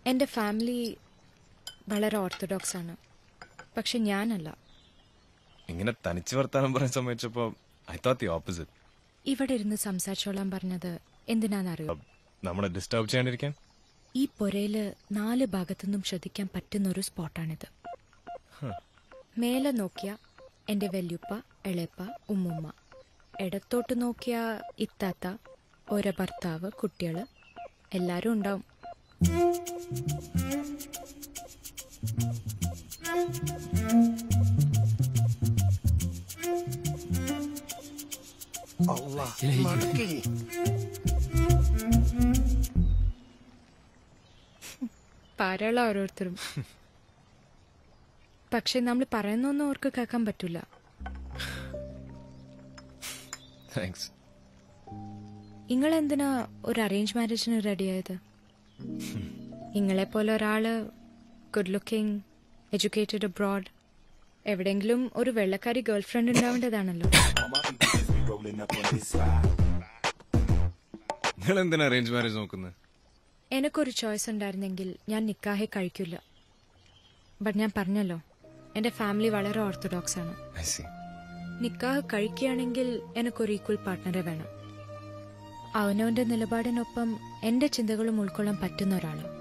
എൻ്റെ ഫാമിലി വളരെ ഓർത്തഡോക്സ് ആണ് പക്ഷെ ഞാനല്ല ഇങ്ങനെ തനിച്ച് വർത്താനം പറയാൻ സമ്മതിച്ചപ്പോ ഐ തോട്ട് ദി ഓപ്പോസിറ്റ് ഇവിടെ ഇരുന്ന് സംസാരിച്ചോളാൻ പറഞ്ഞത് എന്തിനാണെന്നറിയോ നമ്മളെ ഡിസ്റ്റർബ് ചെയ്യാണ്ടിരിക്കാൻ ഈ പുരയില് നാല് ഭാഗത്തുനിന്നും ശ്രദ്ധിക്കാൻ പറ്റുന്ന ഒരു സ്പോട്ടാണിത് മേലെ നോക്കിയ എൻ്റെ വല്യുപ്പ എളയപ്പ ഉമ്മുമ്മ ഇടത്തോട്ട് നോക്കിയ ഇത്താത്ത ഓരോ ഭർത്താവ് കുട്ടികള് എല്ലാരും ഉണ്ടാവും പറയുള്ള ഓരോരുത്തരും പക്ഷെ നമ്മൾ പറയുന്നൊന്നും അവർക്ക് കേൾക്കാൻ പറ്റൂല താങ്ക്സ് നിങ്ങൾ എന്തിനാ ഒരു അറേഞ്ച് മാരേജിന് റെഡിയായത് നിങ്ങളെ പോലെ ഒരാള് ഗുഡ് ലുക്കിംഗ് എഡ്യൂക്കേറ്റഡ് അബ്രോഡ് എവിടെയെങ്കിലും ഒരു വെള്ളക്കാരി ഗേൾ ഫ്രണ്ട് ഉണ്ടാവേണ്ടതാണല്ലോ നിങ്ങൾ എന്തിനാ അറേഞ്ച് മാരേജ് നോക്കുന്നത് എനിക്കൊരു ചോയ്സ് ഉണ്ടായിരുന്നെങ്കിൽ ഞാൻ നിക്കാഹെ കഴിക്കില്ല ബട്ട് ഞാൻ പറഞ്ഞല്ലോ എന്റെ ഫാമിലി വളരെ ഓർത്തഡോക്സ് ആണ് ഐ സി നിക്കാഹ് കഴിക്കുകയാണെങ്കിൽ എനിക്കൊരു ഈക്വൽ പാർട്ട്ണറെ വേണം അവനവന്റെ നിലപാടിനൊപ്പം എന്റെ ചിന്തകളും ഉൾക്കൊള്ളാൻ പറ്റുന്ന ഒരാള്